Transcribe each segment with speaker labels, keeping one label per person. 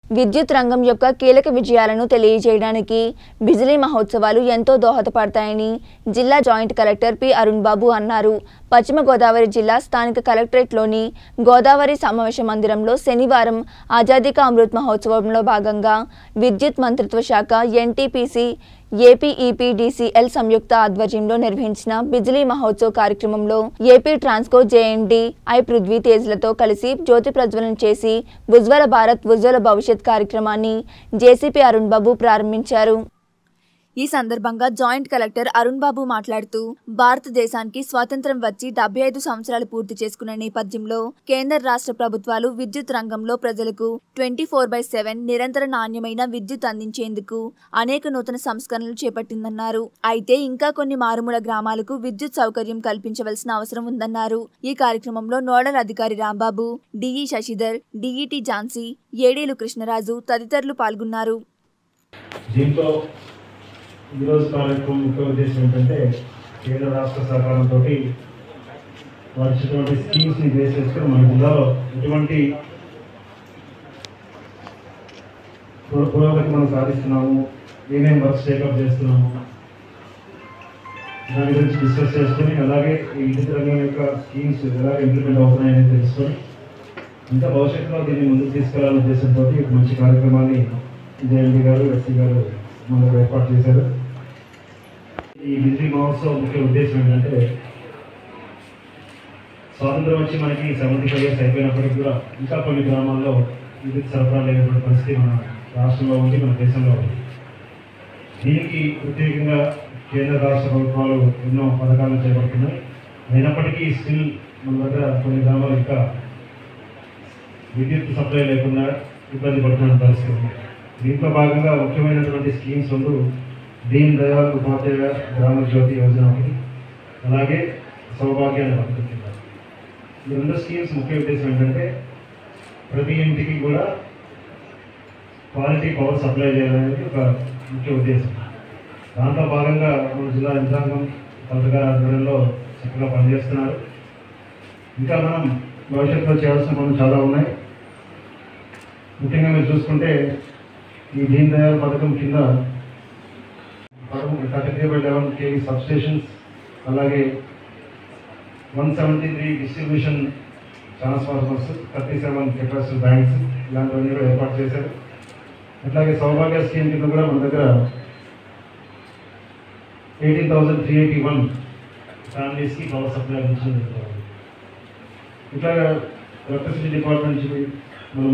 Speaker 1: విద్యుత్ రంగం యొక్క కీలక విజయాలను తెలియజేయడానికి బిజిలీ మహోత్సవాలు ఎంతో దోహదపడతాయని జిల్లా joint collector P Arun Babu అన్నారు పశ్చిమ గోదావరి జిల్లా స్థానిక కలెక్టరేట్లోని గోదావరి సమావేశ మందిరంలో శనివారం ఆజాదీ కా అమృత్ మహోత్సవంలో భాగంగా విద్యుత్ మంత్రిత్వ శాఖ ఎన్టీపీసీ ఏపీఈపీడీసీఎల్ సంయుక్త ఆధ్వర్యంలో నిర్వహించిన బిజిలీ మహోత్సవ్ కార్యక్రమంలో ఏపీ ట్రాన్స్కో జేఎన్డీ ఐ పృథ్వీ తేజ్లతో కలిసి జ్యోతి ప్రజ్వలన చేసి ఉజ్వల భారత్ ఉజ్వల భవిష్యత్ కార్యక్రమాన్ని జేసీపీ అరుణ్ బాబు ప్రారంభించారు ఈ సందర్భంగా జాయింట్ కలెక్టర్ అరుణ్ బాబు మాట్లాడుతూ భారతదేశానికి స్వాతంత్ర్యం వచ్చి డెబ్బై ఐదు సంవత్సరాలు పూర్తి చేసుకున్న నేపథ్యంలో కేంద్ర రాష్ట్ర ప్రభుత్వాలు విద్యుత్ రంగంలో ప్రజలకు ట్వంటీ ఫోర్ బై సెవెన్ నిరంతర నాణ్యమైన విద్యుత్ అందించేందుకు అనేక నూతన సంస్కరణలు చేపట్టిందన్నారు అయితే ఇంకా కొన్ని మారుమూల గ్రామాలకు విద్యుత్ సౌకర్యం కల్పించవలసిన అవసరం ఉందన్నారు ఈ కార్యక్రమంలో నోడల్ అధికారి రాంబాబు డిఈ శశిధర్ డిఈటి ఝాన్సీ ఏడేలు కృష్ణరాజు తదితరులు పాల్గొన్నారు
Speaker 2: దీంట్లో ఈరోజు కార్యక్రమం ముఖ్య ఉద్దేశం ఏంటంటే కేంద్ర రాష్ట్ర సహకారంతో వచ్చినటువంటి స్కీమ్స్ని బేస్ చేసుకుని మన జిల్లాలో ఎటువంటి పురో- పురోగతి మనం సాధిస్తున్నాము ఏమేమి వర్క్స్ టేకప్ చేస్తున్నాము దాని గురించి డిస్కస్ చేసుకుని అలాగే ఈ విద్యుత్ రంగం యొక్క స్కీమ్స్ ఎలా ఇంప్లిమెంట్ అవుతున్నాయని తెలుసుకొని ఇంకా భవిష్యత్తులో దీన్ని ముందుకు తీసుకెళ్లాలనే ఉద్దేశంతో ఒక మంచి కార్యక్రమాన్ని జయంతి గారు ఎస్సీ గారు మనకు ఏర్పాటు చేశారు ఈ బిజీ మహోత్సవం ముఖ్య ఉద్దేశం ఏంటంటే స్వాతంత్రం వచ్చి మనకి సెవెంటీ ఫైవ్ ఇయర్స్ అయిపోయినప్పటికీ కూడా ఇంకా కొన్ని గ్రామాల్లో విద్యుత్ సరఫరా లేనటువంటి పరిస్థితి మన రాష్ట్రంలో ఉంది మన దేశంలో ఉంది దీనికి ప్రత్యేకంగా కేంద్ర రాష్ట్ర ప్రభుత్వాలు ఎన్నో పథకాలు చేపడుతున్నాయి అయినప్పటికీ స్టిల్ మన దగ్గర కొన్ని గ్రామాలు ఇంకా విద్యుత్ సప్లై లేకుండా ఇబ్బంది పడుతున్న పరిస్థితి ఉంది దీంట్లో భాగంగా ముఖ్యమైనటువంటి స్కీమ్స్ రెండు దీన్ దయాళ్ ఉపాధ్యాయ గ్రామ జ్యోతి యోజన ఒకటి అలాగే సౌభాగ్యాన్ని పథకం కింద ఈ రెండు స్కీమ్స్ ముఖ్య ఉద్దేశం ఏంటంటే ప్రతి ఇంటికి కూడా క్వాలిటీ పవర్ సప్లై చేయాలనేది ఒక ముఖ్య ఉద్దేశం దాంట్లో భాగంగా మన జిల్లా యంత్రాంగం కలెక్టర్ గారి ఆధ్వర్యంలో చక్కగా పనిచేస్తున్నారు ఇంకా మనం భవిష్యత్తులో చేయాల్సిన పనులు చాలా ఉన్నాయి ముఖ్యంగా మీరు చూసుకుంటే ఈ దీన్ దయాళ్ పథకం కింద thirty three by eleven KV substations అలాగే one seventy three distribution transformers thirty seven capacity banks ఇలాంటివన్నీ కూడా ఏర్పాటు చేశారు అట్లాగే సౌభాగ్య స్కీమ్ కింద కూడా మన దగ్గర eighteen thousand three eighty one ఫ్యామిలీస్కి పవర్ సప్లై అందించడం జరుగుతుంది ఇట్లాగా ఎలక్ట్రిసిటీ డిపార్ట్మెంట్ నుంచి మనం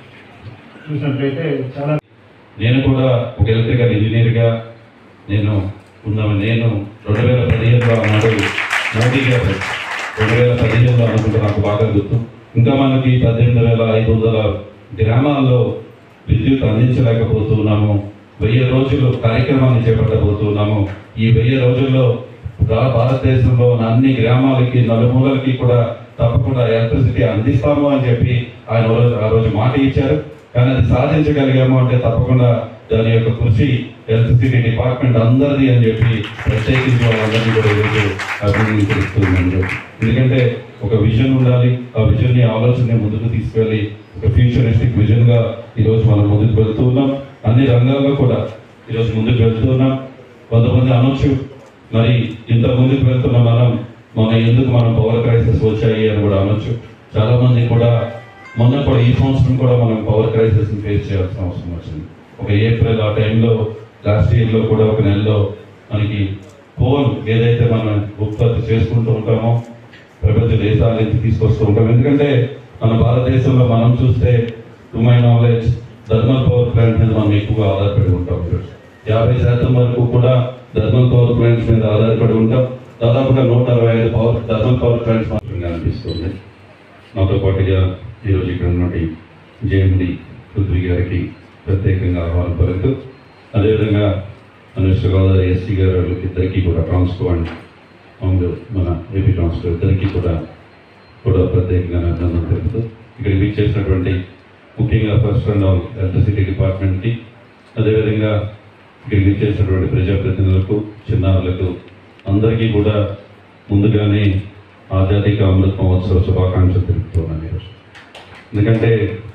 Speaker 2: చూసినట్లయితే చాలా
Speaker 3: నేను కూడా ఒక ఎలక్ట్రికల్ ఇంజనీర్గా నేను ఉన్నాను నేను రెండు వేల పదిహేనులో ఆనాడు మోడీ గారు రెండు వేల పదిహేనులో అనుకుంటే నాకు బాగా గుర్తు ఇంకా మనకి పద్దెనిమిది వేల ఐదు వందల గ్రామాల్లో విద్యుత్ అందించలేకపోతున్నాము వెయ్యి రోజులు కార్యక్రమాన్ని చేపట్టబోతున్నాము ఈ వెయ్యి రోజుల్లో రా- భారతదేశంలో ఉన్న అన్ని గ్రామాలకి నలుమూలలకి కూడా తప్పకుండా ఎలక్ట్రిసిటీ అందిస్తాము అని చెప్పి ఆయన ఓ రోజు- ఆ రోజు మాట ఇచ్చారు కానీ అది సాధించగలిగాము అంటే తప్పకుండా దాని యొక్క కృషి ఎలక్ట్రిసిటీ డిపార్ట్మెంట్ అందరిది అని చెప్పి ప్రత్యేకించి వాళ్ళందరినీ కూడా ఈరోజు అభినందిస్తున్నాను ఎందుకంటే ఒక విజన్ ఉండాలి ఆ విజన్ ని ఆలోచనని ముందుకు తీసుకెళ్ళి ఒక ఫ్యూచరిస్టిక్ విజన్ గా ఈరోజు మనం ముందుకు వెళ్తూ ఉన్నాం అన్ని రంగాల్లో కూడా ఈరోజు ముందుకు వెళ్తూ ఉన్నాం కొంతమంది అనొచ్చు మరి ఇంత ముందుకు వెళ్తున్న మనం మన ఎందుకు మనం పవర్ క్రైసిస్ వచ్చాయి అని కూడా అనొచ్చు చాలా మంది కూడా మొన్న కూడా ఈ సంవత్సరం కూడా మనం పవర్ క్రైసిస్ ఫేస్ చేయాల్సిన అవసరం వచ్చింది ఒక ఏప్రిల్ ఆ టైంలో లాస్ట్ ఇయర్లో కూడా ఒక నెలలో మనకి కోల్ ఏదైతే మనం ఉత్పత్తి చేసుకుంటూ ఉంటామో ప్రపంచ దేశాల నుంచి తీసుకొస్తూ ఉంటాం ఎందుకంటే మన భారతదేశంలో మనం చూస్తే to my knowledge thermal power plant మీద మనం ఎక్కువగా ఆధారపడి ఉంటాం యాభై శాతం వరకు కూడా థర్మల్ పవర్ ప్లాంట్స్ మీద ఆధారపడి ఉంటాం దాదాపుగా నూట అరవై ఐదు పవర్ థర్మల్ పవర్ ప్లాంట్స్ మాత్రమే అనిపిస్తుంది నాతో పాటుగా ఈరోజు ఇక్కడ ఉన్నటి జేఎండి పృథ్వీ గారికి ప్రత్యేకంగా ఆహ్వానం పలుకుతూ అదేవిధంగా అనుష్క గోదావరి ఎస్సీ గారు ఇద్దరికి కూడా ట్రాన్స్కో అండ్ మామూలు మన ఏపీ ట్రాన్స్కో ఇద్దరికి కూడా కూడా ప్రత్యేకంగా అభినందన తెలుపుతూ ఇక్కడికి విచ్చేసినటువంటి ముఖ్యంగా ఫస్ట్ అండ్ ఆల్ ఎలక్ట్రిసిటీ డిపార్ట్మెంట్కి అదేవిధంగా ఇక్కడికి విచ్చేసినటువంటి ప్రజాప్రతినిధులకు చిన్నారులకు అందరికీ కూడా ముందుగానే ఆజాదీక అమృత్ మహోత్సవ శుభాకాంక్షలు తెలుపుతున్నాను ఈరోజు ఎందుకంటే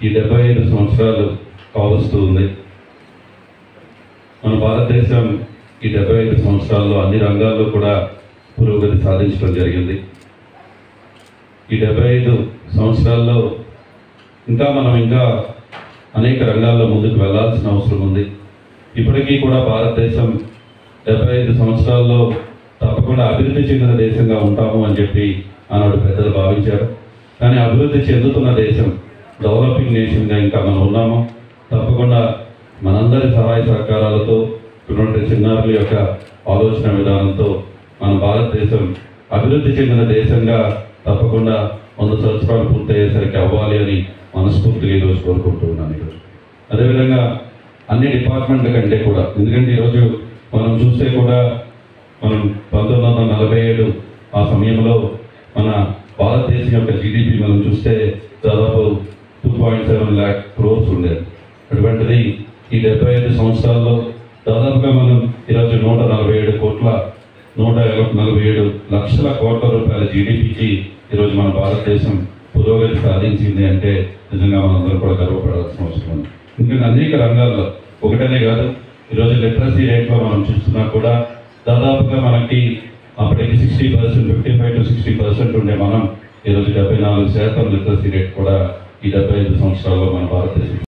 Speaker 3: ఈ డెబ్బై ఐదు సంవత్సరాలు కావస్తూ ఉంది మన భారతదేశం ఈ డెబ్బై ఐదు సంవత్సరాల్లో అన్ని రంగాల్లో కూడా పురోగతి సాధించడం జరిగింది ఈ డెబ్బై ఐదు సంవత్సరాల్లో ఇంకా మనం ఇంకా అనేక రంగాల్లో ముందుకు వెళ్ళాల్సిన అవసరం ఉంది ఇప్పటికీ కూడా భారతదేశం డెబ్బై ఐదు సంవత్సరాల్లో తప్పకుండా అభివృద్ధి చెందిన దేశంగా ఉంటాము అని చెప్పి ఆనాడు పెద్దలు భావించారు కానీ అభివృద్ధి చెందుతున్న దేశం డెవలపింగ్ నేషన్గా ఇంకా మనం ఉన్నాము తప్పకుండా మనందరి సహాయ సహకారాలతో ఇటువంటి చిన్నారుల యొక్క ఆలోచన విధానంతో మన భారతదేశం అభివృద్ధి చెందిన దేశంగా తప్పకుండా వంద సంవత్సరాలు పూర్తయ్యేసరికి అవ్వాలి అని మనస్ఫూర్తిగా ఈరోజు కోరుకుంటున్నాను ఈరోజు అదేవిధంగా అన్ని డిపార్ట్మెంట్ల కంటే కూడా ఎందుకంటే ఈరోజు మనం చూస్తే కూడా మనం పంతొమ్మిది వందల నలభై ఏడు ఆ సమయంలో మన భారతదేశం యొక్క జీడిపి మనం చూస్తే దాదాపు two point seven lakh crores ఉండేది అటువంటిది ఈ డెబ్బై ఐదు సంవత్సరాల్లో దాదాపుగా మనం ఈరోజు నూట నలభై ఏడు కోట్ల నూట నలభై ఏడు లక్షల కోట్ల రూపాయల జీడిపికి ఈరోజు మన భారతదేశం పురోగతి సాధించింది అంటే నిజంగా మనందరం కూడా గర్వపడాల్సిన అవసరం ఉంది ఎందుకంటే అనేక రంగాల్లో ఒకటనే కాదు ఈరోజు లిటరసీ రేట్లో మనం చూస్తున్నా కూడా దాదాపుగా మనకి అప్పటికి sixty percent fifty five to sixty percent ఉండే మనం ఈరోజు డెబ్బై నాలుగు శాతం లిటరసీ రేట్ కూడా ఈ డెబ్బై ఐదు సంవత్సరాల్లో మన భారతదేశం